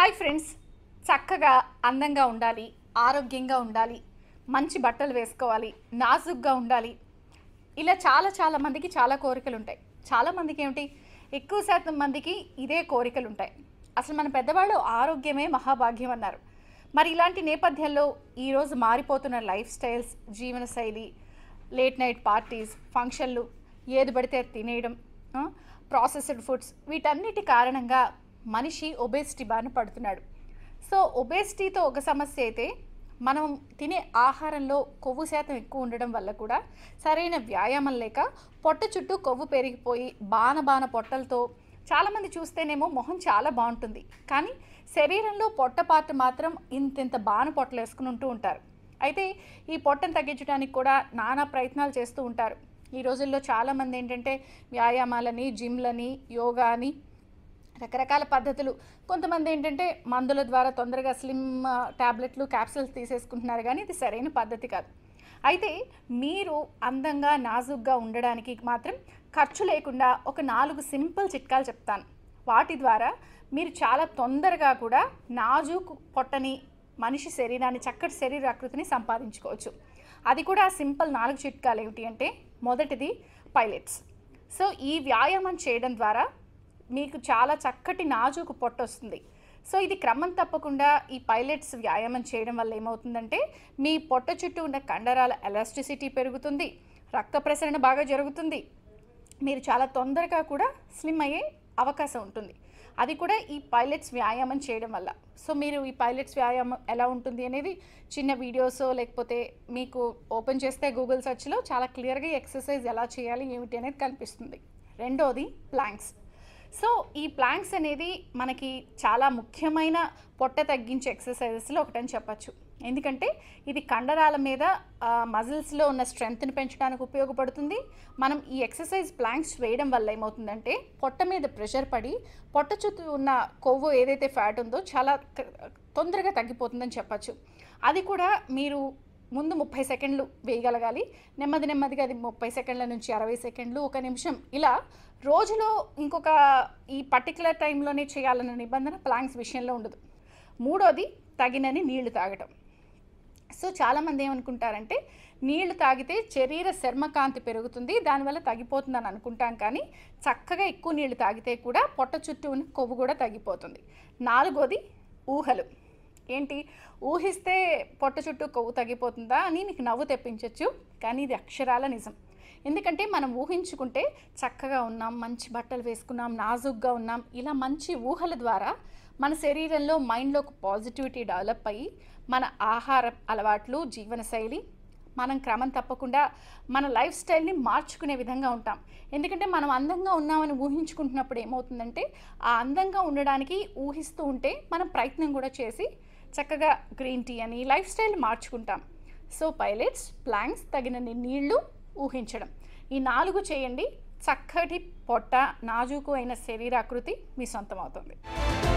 hi friends చక్కగా అందంగా ఉండాలి ఆరోగ్యంగా ఉండాలి మంచి బట్టలు వేసుకోవాలి నాజుగ్గా ఉండాలి ఇలా చాలా చాలా మందికి చాలా కోరికలు ఉంటాయి చాలా మందికి ఏమిటి ఎక్కువ శాతం మందికి ఇదే కోరికలు ఉంటాయి అసలు మన పెద్దవాళ్ళు ఆరోగ్యమే మహాభాగ్యం అన్నారు మరి ఇలాంటి నేపథ్యంలో ఈరోజు మారిపోతున్న లైఫ్ స్టైల్స్ జీవనశైలి లేట్ నైట్ పార్టీస్ ఫంక్షన్లు ఏది పడితే అది తినేయడం ప్రాసెస్డ్ ఫుడ్స్ వీటన్నిటి కారణంగా మనిషి ఒబేసిటీ బారిన పడుతున్నాడు సో ఒబేసిటీతో ఒక సమస్య అయితే మనం తినే ఆహారంలో కొవ్వు శాతం ఎక్కువ ఉండడం వల్ల కూడా సరైన వ్యాయామం లేక పొట్ట చుట్టూ కొవ్వు పెరిగిపోయి బాన బాన పొట్టలతో చాలామంది చూస్తేనేమో మొహం చాలా బాగుంటుంది కానీ శరీరంలో పొట్ట పార్ట్ మాత్రం ఇంతింత బాన పొట్టలు వేసుకుని ఉంటూ ఉంటారు అయితే ఈ పొట్టను తగ్గించడానికి కూడా నానా ప్రయత్నాలు చేస్తూ ఉంటారు ఈ రోజుల్లో చాలామంది ఏంటంటే వ్యాయామాలని జిమ్లని యోగా అని రకరకాల పద్ధతులు కొంతమంది ఏంటంటే మందుల ద్వారా తొందరగా స్లిమ్ ట్యాబ్లెట్లు క్యాప్సూల్స్ తీసేసుకుంటున్నారు కానీ ఇది సరైన పద్ధతి కాదు అయితే మీరు అందంగా నాజుగ్గా ఉండడానికి మాత్రం ఖర్చు లేకుండా ఒక నాలుగు సింపుల్ చిట్కాలు చెప్తాను వాటి ద్వారా మీరు చాలా తొందరగా కూడా నాజుకు పొట్టని మనిషి శరీరాన్ని చక్కటి శరీరాకృతిని సంపాదించుకోవచ్చు అది కూడా సింపుల్ నాలుగు చిట్కాలు ఏమిటి అంటే మొదటిది పైలట్స్ సో ఈ వ్యాయామం చేయడం ద్వారా మీకు చాలా చక్కటి నాజుకు పొట్ట వస్తుంది సో ఇది క్రమం తప్పకుండా ఈ పైలట్స్ వ్యాయామం చేయడం వల్ల ఏమవుతుందంటే మీ పొట్ట చుట్టూ ఉన్న కండరాల ఎలాస్టిసిటీ పెరుగుతుంది రక్త ప్రసరణ బాగా జరుగుతుంది మీరు చాలా తొందరగా కూడా స్లిమ్ అయ్యే అవకాశం ఉంటుంది అది కూడా ఈ పైలట్స్ వ్యాయామం చేయడం వల్ల సో మీరు ఈ పైలట్స్ వ్యాయామం ఎలా ఉంటుంది అనేది చిన్న వీడియోస్ లేకపోతే మీకు ఓపెన్ చేస్తే గూగుల్ సెర్చ్లో చాలా క్లియర్గా ఎక్సర్సైజ్ ఎలా చేయాలి ఏమిటి అనేది కనిపిస్తుంది రెండోది ప్లాంక్స్ సో ఈ ప్లాంక్స్ అనేది మనకి చాలా ముఖ్యమైన పొట్ట తగ్గించే ఎక్సర్సైజెస్లో ఒకటని చెప్పచ్చు ఎందుకంటే ఇది కండరాల మీద మజిల్స్లో ఉన్న స్ట్రెంగ్త్ని పెంచడానికి ఉపయోగపడుతుంది మనం ఈ ఎక్సర్సైజ్ ప్లాంక్స్ వేయడం వల్ల ఏమవుతుందంటే పొట్ట మీద ప్రెషర్ పడి పొట్ట చుట్టూ ఉన్న కొవ్వు ఏదైతే ఫ్యాట్ ఉందో చాలా క- తొందరగా తగ్గిపోతుందని చెప్పచ్చు అది కూడా మీరు ముందు ముప్పై సెకండ్లు వేయగలగాలి నెమ్మది నెమ్మదిగా అది ముప్పై సెకండ్ల నుంచి అరవై సెకండ్లు ఒక నిమిషం ఇలా రోజులో ఇంకొక ఈ పర్టికులర్ టైంలోనే చేయాలన్న నిబంధన ప్లాంక్స్ విషయంలో ఉండదు మూడోది తగినని నీళ్లు తాగటం సో చాలామంది ఏమనుకుంటారంటే నీళ్లు తాగితే శరీర చర్మకాంతి పెరుగుతుంది దానివల్ల తగ్గిపోతుందని అనుకుంటాం కానీ చక్కగా ఎక్కువ నీళ్లు తాగితే కూడా పొట్ట చుట్టూ ఉన్న కొవ్వు కూడా తగ్గిపోతుంది నాలుగోది ఊహలు ఏంటి ఊహిస్తే పొట్ట చుట్టూ కొవ్వు తగ్గిపోతుందా అని మీకు నవ్వు తెప్పించవచ్చు కానీ ఇది అక్షరాల నిజం ఎందుకంటే మనం ఊహించుకుంటే చక్కగా ఉన్నాం మంచి బట్టలు వేసుకున్నాం నాజుగ్గా ఉన్నాం ఇలా మంచి ఊహల ద్వారా మన శరీరంలో మైండ్లో ఒక పాజిటివిటీ డెవలప్ అయ్యి మన ఆహార అలవాట్లు జీవనశైలి మనం క్రమం తప్పకుండా మన లైఫ్ స్టైల్ని మార్చుకునే విధంగా ఉంటాం ఎందుకంటే మనం అందంగా ఉన్నామని ఊహించుకుంటున్నప్పుడు ఏమవుతుందంటే ఆ అందంగా ఉండడానికి ఊహిస్తూ ఉంటే మనం ప్రయత్నం కూడా చేసి చక్కగా గ్రీన్ టీ అని లైఫ్ స్టైల్ మార్చుకుంటాం సో పైలట్స్ ప్లాంక్స్ తగినన్ని నీళ్లు ఊహించడం ఈ నాలుగు చేయండి చక్కటి పొట్ట నాజూకు అయిన శరీరాకృతి మీ సొంతం అవుతుంది